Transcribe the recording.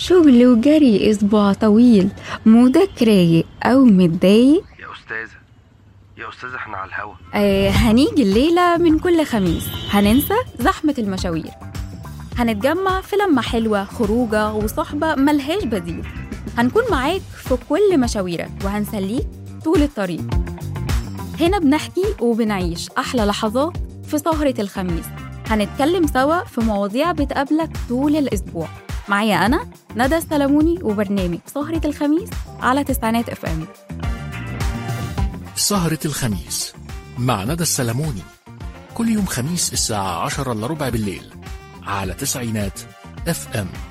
شغل وجري أسبوع طويل مودك رايق أو متضايق يا أستاذة يا أستاذة احنا على الهوا آه هنيجي الليلة من كل خميس هننسى زحمة المشاوير هنتجمع في لمة حلوة خروجة وصحبة ملهاش بديل هنكون معاك في كل مشاويرك وهنسليك طول الطريق هنا بنحكي وبنعيش أحلى لحظات في سهرة الخميس هنتكلم سوا في مواضيع بتقابلك طول الأسبوع معايا أنا ندى السلموني وبرنامج سهرة الخميس على تسعينات اف ام سهرة الخميس مع ندى السلموني كل يوم خميس الساعة عشرة إلا ربع بالليل على تسعينات اف ام